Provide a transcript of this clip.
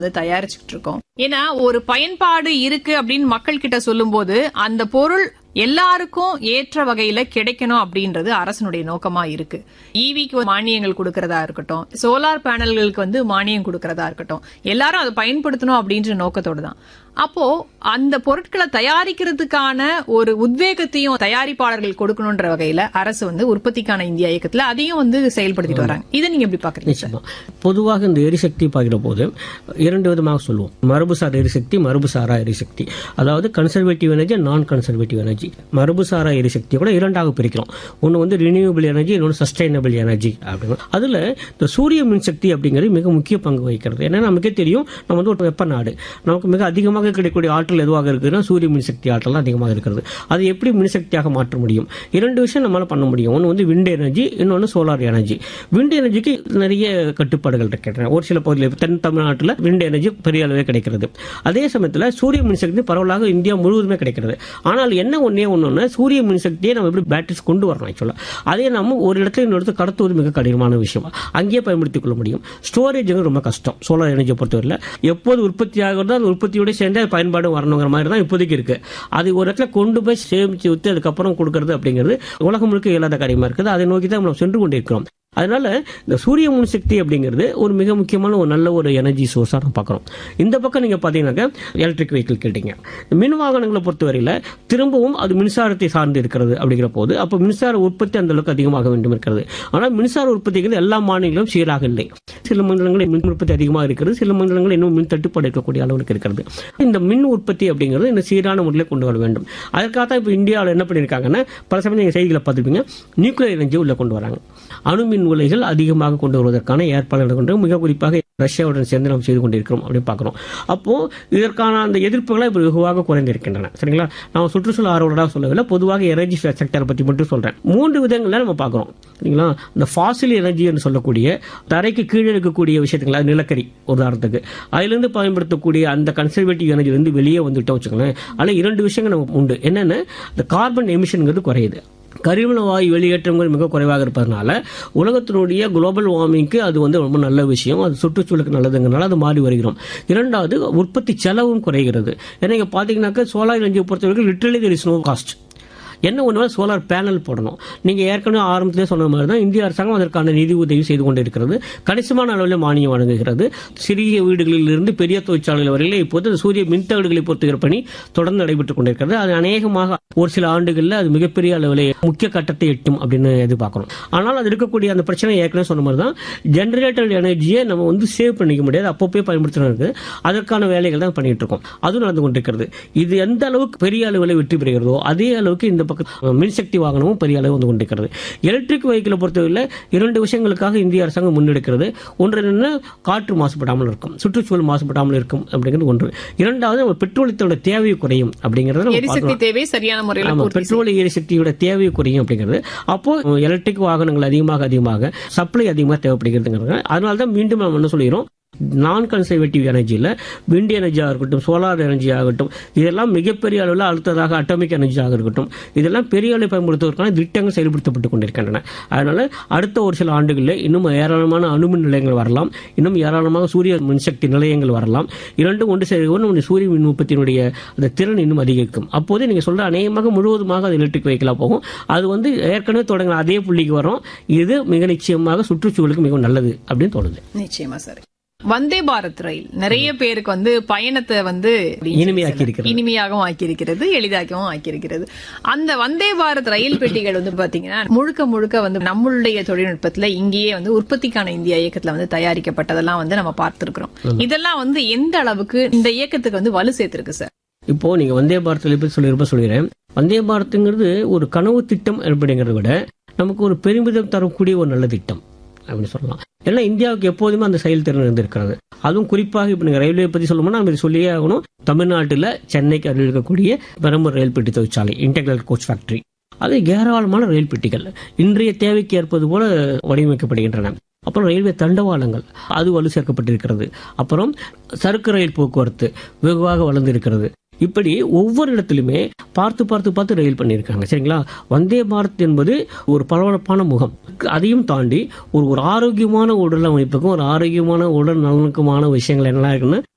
அதை தயாரிச்சுட்டு இருக்கோம் ஏன்னா ஒரு பயன்பாடு இருக்கு அப்படின்னு மக்கள் கிட்ட சொல்லும்போது அந்த பொருள் எல்லாருக்கும் ஏற்ற வகையில கிடைக்கணும் அப்படின்றது அரசனுடைய நோக்கமா இருக்கு ஈவிக்கு மானியங்கள் கொடுக்கறதா இருக்கட்டும் சோலார் பேனல்களுக்கு வந்து மானியம் கொடுக்கறதா இருக்கட்டும் எல்லாரும் அதை பயன்படுத்தணும் அப்படின்ற நோக்கத்தோடு தான் அப்போ அந்த பொருட்களை தயாரிக்கிறதுக்கான ஒரு உத்வேகத்தையும் தயாரிப்பாளர்கள் கொடுக்கணும்ன்ற வகையில அரசு வந்து உற்பத்திக்கான இந்தியா இயக்கத்துல அதையும் வந்து செயல்படுத்திட்டு வராங்க இதை நீங்க எப்படி பாக்குறீங்க சார் நிச்சயமா பொதுவாக இந்த எரிசக்தி பார்க்கிற போது இரண்டு விதமாக சொல்லுவோம் மரபுசார் எரிசக்தி மரபுசாரா எரிசக்தி அதாவது conservative energy non conservative energy மரபுசாரா எரிசக்தி கூட இரண்டாக பிரிக்கிறோம் ஒன்று வந்து ரினியூவபிள் எனர்ஜி இன்னொன்று சஸ்டைனபிள் எனர்ஜி அப்படின்னு அதில் இந்த சூரிய மின்சக்தி அப்படிங்கிறது மிக முக்கிய பங்கு வகிக்கிறது ஏன்னா நமக்கே தெரியும் நம்ம வந்து ஒரு வெப்ப நாடு நமக்கு மிக அதிகமாக கிடைக்கக்கூடிய ஆற்றல் எதுவாக இருக்குதுன்னா சூரிய மின்சக்தி ஆற்றல் தான் அதிகமாக இருக்கிறது அது எப்படி மின்சக்தியாக மாற்ற முடியும் இரண்டு விஷயம் நம்மளால பண்ண முடியும் ஒன்று வந்து விண்ட் எனர்ஜி இன்னொன்று சோலார் எனர்ஜி விண்ட் எனர்ஜிக்கு நிறைய கட்டுப்பாடுகள் இருக்கின்றன ஒரு சில பகுதியில் தென் தமிழ்நாட்டில் விண்ட் எனர்ஜி பெரிய அளவே கிடைக்கிறது அதே சமயத்தில் சூரிய மின்சக்தி பரவலாக இந்தியா முழுவதுமே கிடைக்கிறது ஆனால் என்ன ஒன்றே ஒன்று சூரிய மின்சக்தியை நம்ம எப்படி பேட்டரிஸ் கொண்டு வரணும் ஆக்சுவலாக அதே நம்ம ஒரு இடத்துல இன்னொரு இடத்துக்கு கடத்துவது மிக கடினமான விஷயம் அங்கேயே பயன்படுத்திக் கொள்ள முடியும் ஸ்டோரேஜ் ரொம்ப கஷ்டம் சோலார் எனர்ஜியை பொறுத்தவரையில் எப்போது உற்பத்தி ஆகிறதோ அந்த உற்பத்தியோட சேர்ந்து அது பயன்பாடு வரணுங்கிற மாதிரி தான் இப்போதைக்கு இருக்கு அது ஒரு இடத்துல கொண்டு போய் சேமிச்சு வித்து அதுக்கப்புறம் கொடுக்கறது அப்படிங்கிறது உலகம் முழுக்க இயலாத காரியமா இருக்குது அதை நோக்கி தான் நம்ம சென்று கொண்டிருக்கிறோம் அதனால இந்த சூரிய மின்சக்தி அப்படிங்கிறது ஒரு மிக முக்கியமான ஒரு நல்ல ஒரு எனர்ஜி சோர்ஸாக நம்ம பார்க்குறோம் இந்த பக்கம் நீங்கள் பார்த்தீங்கன்னாக்கா எலக்ட்ரிக் வெஹிக்கிள் கேட்டீங்க மின் வாகனங்களை பொறுத்தவரையில் திரும்பவும் அது மின்சாரத்தை சார்ந்து இருக்கிறது அப்படிங்கிற போது அப்போ மின்சார உற்பத்தி அந்த அளவுக்கு அதிகமாக வேண்டும் இருக்கிறது ஆனால் மின்சார உற்பத்திங்கிறது எல்லா மாநிலங்களும் சீராக இல்லை சில மண்டலங்களில் மின் உற்பத்தி அதிகமாக இருக்கிறது சில மண்டலங்களில் இன்னும் மின் தட்டுப்பாடு இருக்கக்கூடிய அளவுக்கு இருக்கிறது இந்த மின் உற்பத்தி அப்படிங்கிறது இந்த சீரான முறையில் கொண்டு வர வேண்டும் அதற்காக தான் இப்போ இந்தியாவில் என்ன பண்ணியிருக்காங்கன்னா பல சமயம் நீங்கள் செய்திகளை பார்த்துருப்பீங்க நியூக்ளியர் எனர்ஜி உள்ள கொண்டு வராங்க அணு மின் உலைகள் அதிகமாக கொண்டு வருவதற்கான ஏற்பாடுகள் கொண்டு மிக குறிப்பாக ரஷ்யாவுடன் சேர்ந்து நாம் செய்து கொண்டிருக்கிறோம் அப்படின்னு பார்க்குறோம் அப்போ இதற்கான அந்த எதிர்ப்புகளை இப்போ வெகுவாக குறைந்திருக்கின்றன சரிங்களா நான் சுற்றுச்சூழல் ஆர்வலராக சொல்லவில்லை பொதுவாக எனர்ஜி செக்டரை பற்றி மட்டும் சொல்றேன் மூன்று விதங்களில் நம்ம பார்க்குறோம் சரிங்களா இந்த ஃபாசில் எனர்ஜி என்று சொல்லக்கூடிய தரைக்கு கீழே இருக்கக்கூடிய விஷயத்துங்களா நிலக்கரி உதாரணத்துக்கு அதிலிருந்து பயன்படுத்தக்கூடிய அந்த கன்சர்வேட்டிவ் எனர்ஜி வந்து வெளியே வந்துட்டோம் வச்சுக்கோங்களேன் அதில் இரண்டு விஷயங்கள் நமக்கு உண்டு என்னென்ன இந்த கார்பன் எமிஷன்ங்கிறது குறையுது கரிமல வாயு வெளியேற்றங்கள் மிக குறைவாக இருப்பதனால உலகத்தினுடைய குளோபல் வார்மிங்க்கு அது வந்து ரொம்ப நல்ல விஷயம் அது சுற்றுச்சூழலுக்கு நல்லதுங்கிறனால அது மாறி வருகிறோம் இரண்டாவது உற்பத்தி செலவும் குறைகிறது ஏன்னா இங்க பாத்தீங்கன்னாக்கா சோலார் எனர்ஜி பொறுத்தவரைக்கும் literally there is no cost என்ன ஒன்று சோலார் பேனல் போடணும் நீங்கள் ஏற்கனவே ஆரம்பத்திலே சொன்ன மாதிரி தான் இந்திய அரசாங்கம் அதற்கான நிதி உதவி செய்து கொண்டிருக்கிறது கணிசமான அளவில் மானியம் வழங்குகிறது சிறிய வீடுகளில் இருந்து பெரிய தொழிற்சாலைகள் வரையில இப்போது இந்த சூரிய மின்தகடுகளை பொறுத்துகிற பணி தொடர்ந்து நடைபெற்றுக் கொண்டிருக்கிறது அது அநேகமாக ஒரு சில ஆண்டுகளில் அது மிகப்பெரிய அளவில் முக்கிய கட்டத்தை எட்டும் அப்படின்னு எதிர்பார்க்கணும் ஆனால் அது இருக்கக்கூடிய அந்த பிரச்சனை ஏற்கனவே சொன்ன மாதிரி தான் ஜென்ரேட்டர் எனர்ஜியை நம்ம வந்து சேவ் பண்ணிக்க முடியாது அப்பப்போ பயன்படுத்தணும் இருக்குது அதற்கான வேலைகள் தான் பண்ணிட்டு இருக்கோம் அதுவும் நடந்து கொண்டிருக்கிறது இது எந்த அளவுக்கு பெரிய அளவில் வெற்றி பெறுகிறதோ அதே அளவுக்கு இந்த பக்கம் மின்சக்தி வாகனமும் பெரிய அளவு வந்து கொண்டிருக்கிறது எலக்ட்ரிக் வெஹிக்கிளை பொறுத்தவரையில் இரண்டு விஷயங்களுக்காக இந்திய அரசாங்கம் முன்னெடுக்கிறது ஒன்று என்னன்னா காற்று மாசுபடாமல் இருக்கும் சுற்றுச்சூழல் மாசுபடாமல் இருக்கும் அப்படிங்கிறது ஒன்று இரண்டாவது நம்ம பெட்ரோலியத்தோட தேவை குறையும் அப்படிங்கறத நம்ம எரிசக்தி பார்க்கலாம். தேவை சரியான முறையில் ஆமா, பூர்த்தி பெட்ரோல் எரிசக்தியோட தேவை குறையும் அப்படிங்கிறது அப்போ எலக்ட்ரிக் வாகனங்கள் அதிகமாக அதிகமாக சப்ளை அதிகமாக தேவைப்படுகிறதுங்கிறது அதனால தான் மீண்டும் நம்ம என்ன சொல்லிடுறோம் நான் கன்சர்வேட்டிவ் எனர்ஜியில் விண்ட் எனர்ஜியாக இருக்கட்டும் சோலார் எனர்ஜி ஆகட்டும் இதெல்லாம் மிகப்பெரிய அளவில் அடுத்ததாக அட்டாமிக் எனர்ஜியாக இருக்கட்டும் இதெல்லாம் பெரிய அளவில் பயன்படுத்துவதற்கான திட்டங்கள் செயல்படுத்தப்பட்டு கொண்டிருக்கின்றன அதனால அடுத்த ஒரு சில ஆண்டுகளில் இன்னும் ஏராளமான அணுமின் நிலையங்கள் வரலாம் இன்னும் ஏராளமாக சூரிய மின்சக்தி நிலையங்கள் வரலாம் இரண்டும் ஒன்று சேர்க்கணும் நம்முடைய சூரிய மின் உற்பத்தியினுடைய அந்த திறன் இன்னும் அதிகரிக்கும் அப்போது நீங்க சொல்ற அநேகமாக முழுவதுமாக அது எலக்ட்ரிக் வெஹிக்கிளாக போகும் அது வந்து ஏற்கனவே தொடங்கின அதே புள்ளிக்கு வரும் இது மிக நிச்சயமாக சுற்றுச்சூழலுக்கு மிகவும் நல்லது அப்படின்னு தோணுது நிச்சயமா சார் வந்தே பாரத் ரயில் நிறைய பேருக்கு வந்து பயணத்தை வந்து இனிமையாக்கி இருக்கிறது. இனிமையாகவும் ஆக்கியிருக்கிறது எளிதாகவும் ஆக்கியிருக்கிறது அந்த வந்தே பாரத் ரயில் பெட்டிகள் வந்து பாத்தீங்கன்னா முழுக்க முழுக்க வந்து நம்மளுடைய தொழில்நுட்பத்துல இங்கேயே வந்து உற்பத்திக்கான இந்தியா இயக்கத்துல வந்து தயாரிக்கப்பட்டதெல்லாம் வந்து நம்ம பார்த்திருக்கிறோம் இதெல்லாம் வந்து எந்த அளவுக்கு இந்த இயக்கத்துக்கு வந்து வலு சேர்த்திருக்கு சார் இப்போ நீங்க வந்தே பாரத் பற்றி சொல்லியிருப்ப சொல்லிடுறேன் வந்தே பாரத்ங்கிறது ஒரு கனவு திட்டம் அப்படிங்கிறத விட நமக்கு ஒரு பெருமிதம் தரக்கூடிய ஒரு நல்ல திட்டம் அப்படின்னு சொல்லலாம் ஏன்னா இந்தியாவுக்கு எப்போதுமே அந்த செயல்திறன் இருந்திருக்கிறது அதுவும் குறிப்பாக இப்போ நீங்கள் ரயில்வே பற்றி சொல்லணும்னா நம்ம இது சொல்லியே ஆகணும் தமிழ்நாட்டில் சென்னைக்கு அருகில் இருக்கக்கூடிய பெரம்பூர் ரயில் பெட்டி தொழிற்சாலை இன்டெகிரல் கோச் ஃபேக்டரி அது ஏராளமான ரயில் பெட்டிகள் இன்றைய தேவைக்கு ஏற்பது போல வடிவமைக்கப்படுகின்றன அப்புறம் ரயில்வே தண்டவாளங்கள் அது வலு சேர்க்கப்பட்டிருக்கிறது அப்புறம் சரக்கு ரயில் போக்குவரத்து வெகுவாக வளர்ந்திருக்கிறது இப்படி ஒவ்வொரு இடத்திலுமே பார்த்து பார்த்து பார்த்து ரயில் பண்ணியிருக்காங்க சரிங்களா வந்தே பாரத் என்பது ஒரு பளபளப்பான முகம் அதையும் தாண்டி ஒரு ஒரு ஆரோக்கியமான உடல் அமைப்புக்கும் ஒரு ஆரோக்கியமான உடல் நலனுக்குமான விஷயங்கள் என்னெல்லாம் இருக்குன்னு